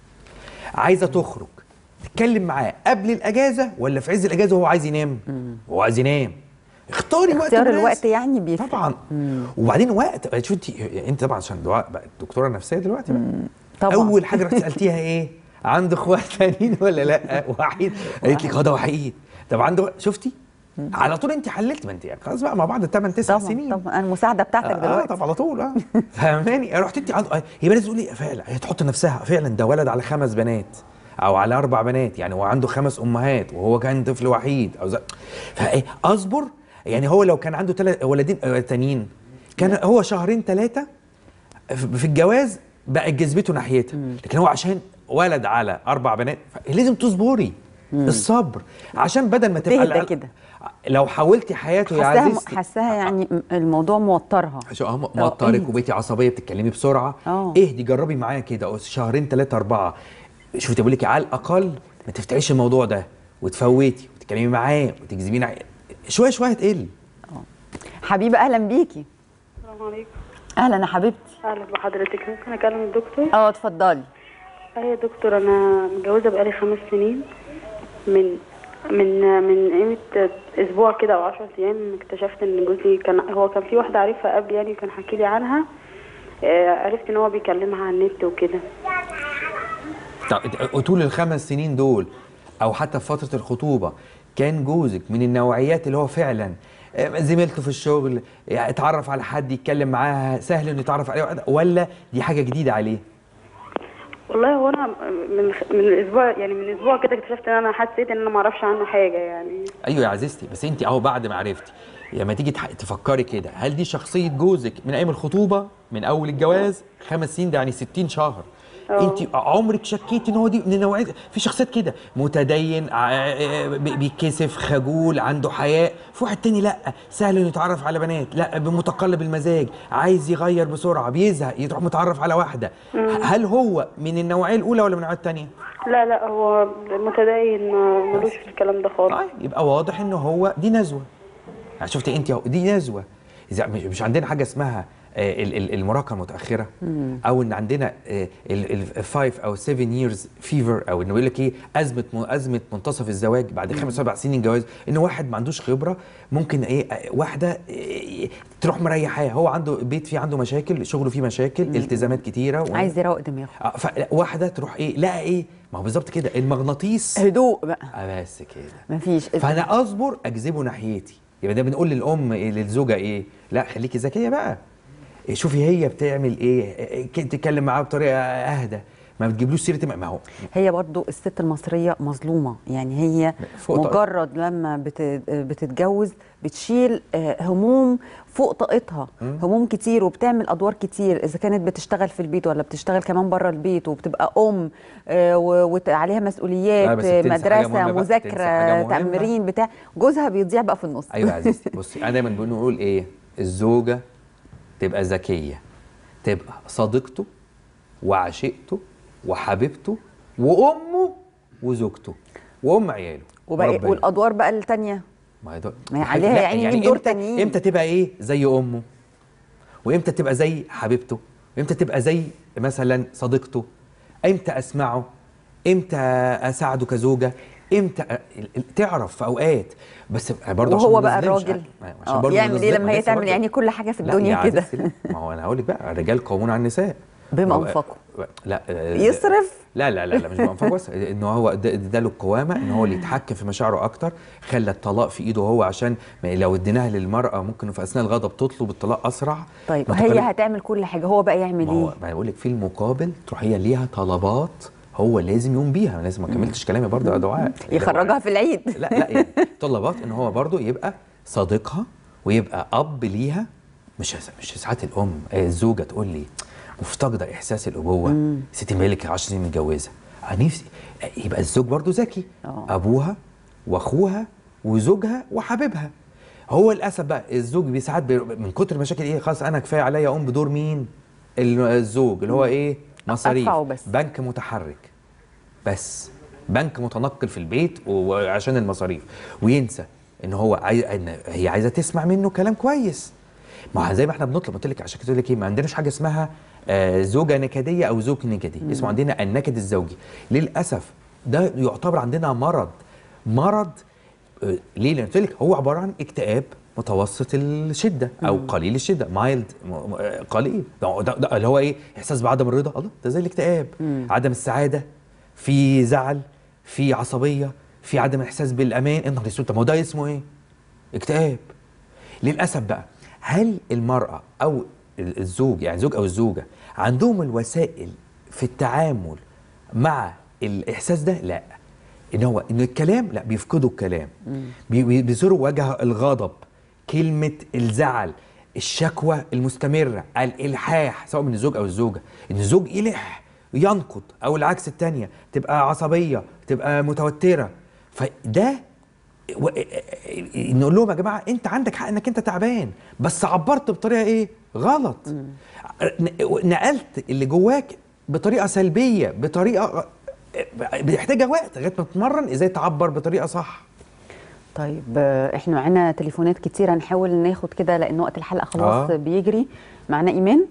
عايزه تخرج تتكلم معاه قبل الاجازه ولا في عز الاجازه وهو عايز ينام هو عايز ينام اختاري وقت اختيار مناسب. الوقت يعني بيفرق طبعا وبعدين وقت شوف انت انت طبعا عشان دعاء بقت دكتوره نفسيه دلوقتي بقى طبعا اول حاجه رحت سالتيها ايه عنده اخوات تانيين ولا لا وحيد قالت لك اه ده وحيد طب عنده شفتي على طول انت حللت ما انت خلاص بقى مع بعض 8 9 طبعا سنين طبعا المساعده بتاعتك اه دلوقتي طب على طول اه فاهماني رحت انت عنده آه، هي بقى تقول لي فعلا هي تحط نفسها فعلا ده ولد على خمس بنات او على اربع بنات يعني هو عنده خمس امهات وهو كان طفل وحيد او زي فايه اصبر يعني هو لو كان عنده ثلاث ولدين آه، تانيين كان هو شهرين ثلاثه في الجواز بقت جذبته ناحيتها لكن هو عشان ولد على اربع بنات لازم تصبري الصبر عشان بدل ما تبقى تهدى الع- كده. لو حاولتي حياته يا حاساها عزيزتي حاساها يعني م- الموضوع موترها شو اه اه، موترك اهدي. وبقيتي عصبيه بتتكلمي بسرعه اه. اهدي جربي معايا كده أو شهرين ثلاثه اربعه شوفي بقول لك على الاقل ما تفتحيش الموضوع ده وتفوتي وتتكلمي معاه وتجذبيه ناحية- شويه شويه هتقل حبيبه اهلا بيكي السلام عليكم اهلا يا حبيبتي اهلا بحضرتك ممكن اكلم الدكتور اه اتفضلي ايوه يا دكتور انا متجوزه بقالي خمس سنين من من من قيمه اسبوع كده او 10 ايام اكتشفت ان جوزي كان هو كان في واحده عارفها قبل يعني كان حكي لي عنها آه، عرفت ان هو بيكلمها على النت وكده طب طول الخمس سنين دول او حتى في فتره الخطوبه كان جوزك من النوعيات اللي هو فعلا آه، زميلته في الشغل يعني اتعرف على حد يتكلم معاها سهل انه يتعرف عليه ولا دي حاجه جديده عليه والله هو انا من من اسبوع يعني من اسبوع كده اكتشفت ان انا حسيت ان انا ما اعرفش عنه حاجه يعني ايوه يا عزيزتي بس انت اهو بعد ما عرفتي لما تيجي تح- تفكري كده هل دي شخصيه جوزك من ايام الخطوبه من اول الجواز خمس سنين ده يعني 60 شهر اه. انت عمرك شكيتي ان هو دي من نوعيه في شخصيات كده متدين ع- بي- بيتكسف خجول عنده حياء في واحد تاني لا سهل انه يتعرف على بنات لا متقلب المزاج عايز يغير بسرعه بيزهق يروح متعرف على واحده مم. هل هو من النوعيه الاولى ولا من النوعيه الثانيه لا لا هو متدين ما- ملوش في الكلام ده خالص يبقى واضح ان هو دي نزوه يعني شفتي انت اهو دي نزوه اذا مش مش عندنا حاجه اسمها آه، ال- ال- المراهقه المتاخره او ان عندنا الفايف او 7 years فيفر او انه بيقول لك ايه ازمه م- ازمه منتصف الزواج بعد خمس سبع سنين جواز ان واحد ما عندوش خبره ممكن ايه آه، واحده آه، تروح مريحاه هو عنده بيت فيه عنده مشاكل شغله فيه مشاكل التزامات كتيره و... عايز يروق دماغه آه، فواحده تروح ايه لقى ايه ما هو بالظبط كده المغناطيس هدوء بقى آه، بس كده مفيش فانا اصبر اجذبه ناحيتي يبقى ده بنقول للام إيه للزوجه ايه لا خليكي ذكيه بقى إيه، شوفي هي بتعمل ايه إيه، ك- تتكلم معاها بطريقه اهدى ما بتجيبلوش سيره ما هو هي برضو الست المصرية مظلومة يعني هي فوق طاقتها. مجرد لما بت- بتتجوز بتشيل آه، هموم فوق طاقتها مم. هموم كتير وبتعمل أدوار كتير إذا كانت بتشتغل في البيت ولا بتشتغل كمان بره البيت وبتبقى أم آه، و- وعليها لا، مسؤوليات بس آه، بتنسى حاجة مدرسة مهمة بقى، مذاكرة بتنسى حاجة مهمة. تمرين بتاع جوزها بيضيع بقى في النص ايوه يا عزيزتي بصي انا دايما بنقول ايه الزوجه تبقى ذكيه تبقى صديقته وعشيقته وحبيبته وامه وزوجته وام عياله وبقى وربنا. والأدوار بقى التانية ما هي ده- ما هي عليها لا، يعني مين دور إمتى- تانيين؟ امتى تبقى ايه زي امه وامتى تبقى زي حبيبته امتى تبقى زي مثلا صديقته امتى اسمعه امتى اساعده كزوجه امتى أ- تعرف في اوقات بس برضه عشان وهو ما بقى نظلمش الراجل حق- عشان آه، برضه ما يعمل ايه نظلم- لما هي لسه تعمل برضه- يعني كل حاجة في لا الدنيا يا كده عزيزتي لا. ما هو انا هقول لك بقى الرجال قوامون على النساء بما هو- أنفقه. لا يصرف؟ لا لا لا, لا مش بأنفقه بس انه هو ده- اداله القوامه ان هو اللي يتحكم في مشاعره اكتر خلى الطلاق في ايده هو عشان ما- لو اديناها للمراه ممكن في اثناء الغضب تطلب الطلاق اسرع طيب ما هي تقارن- هتعمل كل حاجه هو بقى يعمل ما هو ايه ما بقول لك في المقابل تروح هي ليها طلبات هو لازم يقوم بيها أنا لازم ما كملتش كلامي برضه يا دعاء يخرجها في العيد لا لا يعني طلبات ان هو برضه يبقى صديقها ويبقى اب ليها مش مش ساعات الام آه، الزوجه تقول لي مفتقده احساس الابوه ستي مالك 10 سنين متجوزه انا نفسي آه، يبقى الزوج برضه ذكي ابوها واخوها وزوجها وحبيبها هو للاسف بقى الزوج بي- ساعات بي- من كتر المشاكل ايه خلاص انا كفايه عليا اقوم بدور مين ال- الزوج اللي هو ايه مصاريف أدفعه بس. بنك متحرك بس بنك متنقل في البيت وعشان المصاريف وينسى ان هو عايز ان هي عايزه تسمع منه كلام كويس ما هو زي ما احنا بنطلب قلت لك عشان كده قلت لك ايه ما عندناش حاجه اسمها آه، زوجه نكديه او زوج نكدي اسمه عندنا النكد الزوجي للاسف ده يعتبر عندنا مرض مرض آه، ليه لان قلت لك هو عباره عن اكتئاب متوسط الشده او قليل الشده مايلد قليل ده, ده, ده اللي هو ايه احساس بعدم الرضا الله ده زي الاكتئاب عدم السعاده في زعل في عصبيه في عدم احساس بالامان انت اسود طب ما هو ده اسمه ايه اكتئاب للاسف بقى هل المراه او ال- الزوج يعني الزوج او الزوجه عندهم الوسائل في التعامل مع الاحساس ده لا ان هو ان الكلام لا بيفقدوا الكلام بي- بي- بيظهروا وجه الغضب كلمه الزعل الشكوى المستمره الالحاح سواء من الزوج او الزوجه ان الزوج يلح ينقد او العكس التانية تبقى عصبيه تبقى متوتره فده و- نقول لهم يا جماعه انت عندك حق انك انت تعبان بس عبرت بطريقه ايه غلط ن- نقلت اللي جواك بطريقه سلبيه بطريقه بيحتاجها وقت لغايه ما تتمرن ازاي تعبر بطريقه صح طيب آه، احنا معانا تليفونات كتير هنحاول ناخد كده لان وقت الحلقه خلاص آه. بيجري معانا ايمان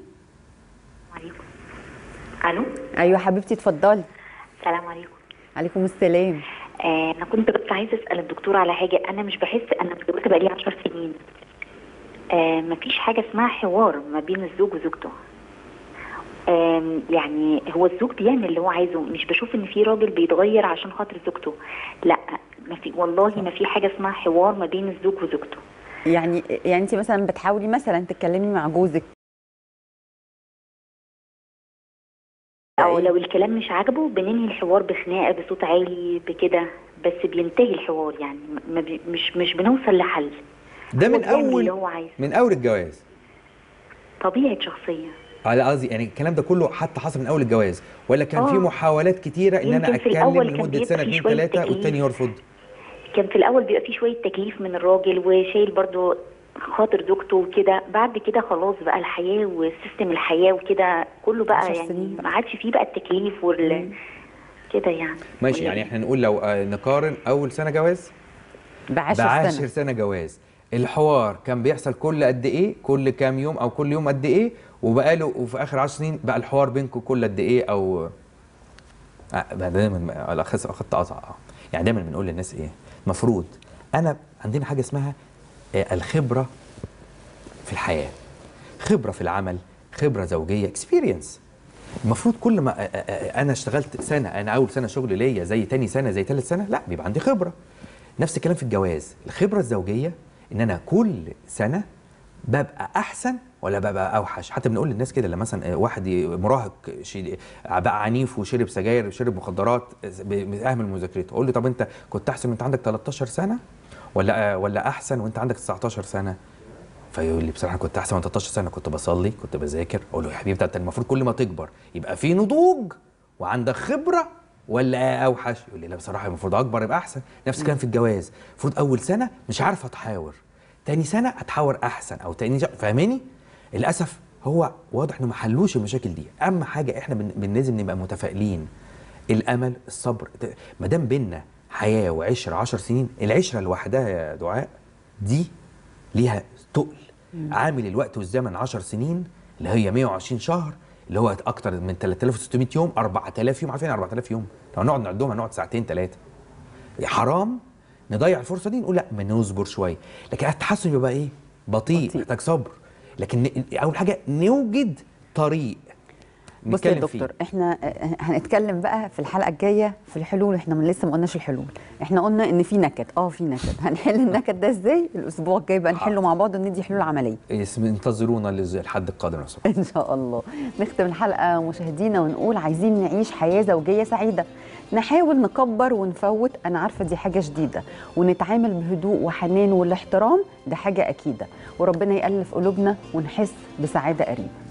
الو ايوه حبيبتي اتفضلي السلام عليكم عليكم السلام آه انا كنت بس عايزه اسال الدكتور على حاجه انا مش بحس انا متجوزه بقالي 10 سنين آه مفيش حاجه اسمها حوار ما بين الزوج وزوجته آم، يعني هو الزوج بيعمل اللي هو عايزه مش بشوف ان في راجل بيتغير عشان خاطر زوجته لا ما في والله ما في حاجه اسمها حوار ما بين الزوج وزوجته يعني يعني انت مثلا بتحاولي مثلا تتكلمي مع جوزك او لو الكلام مش عاجبه بننهي الحوار بخناقه بصوت عالي بكده بس بينتهي الحوار يعني ما بي مش مش بنوصل لحل ده هو من بيعمل اللي اول هو عايزه من اول الجواز طبيعه شخصيه على قصدي يعني الكلام ده كله حتى حصل من اول الجواز ولا كان في آه. محاولات كتيره ان انا يمكن في اتكلم الأول كان لمده بيبقى سنه في اتنين شوية تلاته تكليف. والتاني يرفض كان في الاول بيبقى في شويه تكليف من الراجل وشايل برضو خاطر زوجته وكده بعد كده خلاص بقى الحياه وسيستم الحياه وكده كله بقى عشر يعني سنين ما عادش فيه بقى التكليف وال كده يعني ماشي يعني احنا نقول لو آه، نقارن اول سنه جواز بعشر بعشر سنة. سنه جواز الحوار كان بيحصل كل قد ايه كل كام يوم او كل يوم قد ايه وبقاله وفي اخر 10 سنين بقى الحوار بينكم كل قد ايه او آه، بقى دايما الاخص اخدت قطع آه. يعني دايما بنقول للناس ايه المفروض انا عندنا حاجه اسمها آه، الخبره في الحياه خبره في العمل خبره زوجيه اكسبيرينس المفروض كل ما آه، آه، آه، انا اشتغلت سنه انا اول سنه شغل ليا زي تاني سنه زي تالت سنه لا بيبقى عندي خبره نفس الكلام في الجواز الخبره الزوجيه ان انا كل سنه ببقى احسن ولا ببقى اوحش حتى بنقول للناس كده لما مثلا واحد ي- مراهق شي- بقى عنيف وشرب سجاير وشرب مخدرات اهمل مذاكرته اقول له طب انت كنت احسن وانت عندك 13 سنه ولا ولا احسن وانت عندك 19 سنه فيقول لي بصراحه كنت احسن من 13 سنه كنت بصلي كنت بذاكر اقول له يا حبيبي ده انت المفروض كل ما تكبر يبقى في نضوج وعندك خبره ولا اوحش يقول لي لا بصراحه المفروض اكبر يبقى احسن نفس الكلام في الجواز المفروض اول سنه مش عارف اتحاور تاني سنه اتحاور احسن او تاني جا- فاهماني للاسف هو واضح انه ما حلوش المشاكل دي اهم حاجه احنا بن- بن- لازم نبقى متفائلين الامل الصبر ت- ما دام بينا حياه وعشره 10 سنين العشره لوحدها يا دعاء دي ليها تقل عامل الوقت والزمن 10 سنين اللي هي 120 شهر اللي هو اكتر من 3600 يوم 4000 يوم عارفين 4000 يوم لو نقعد نعدهم هنقعد ساعتين ثلاثه حرام نضيع الفرصه دي نقول لا ما نصبر شويه لكن التحسن يبقى ايه بطيء محتاج صبر لكن ن- اول حاجه نوجد طريق بص يا نتكلم فيه دكتور احنا آه، هنتكلم بقى في الحلقه الجايه في الحلول احنا من لسه ما قلناش الحلول احنا قلنا ان في نكد اه في نكد هنحل النكد ده ازاي الاسبوع الجاي بقى نحله مع بعض وندي حلول عمليه اسم- انتظرونا للحد القادم يا سماحة. ان شاء الله نختم الحلقه مشاهدينا ونقول عايزين نعيش حياه زوجيه سعيده نحاول نكبر ونفوت انا عارفه دي حاجه شديده ونتعامل بهدوء وحنان والاحترام ده حاجه اكيده وربنا يالف قلوبنا ونحس بسعاده قريبه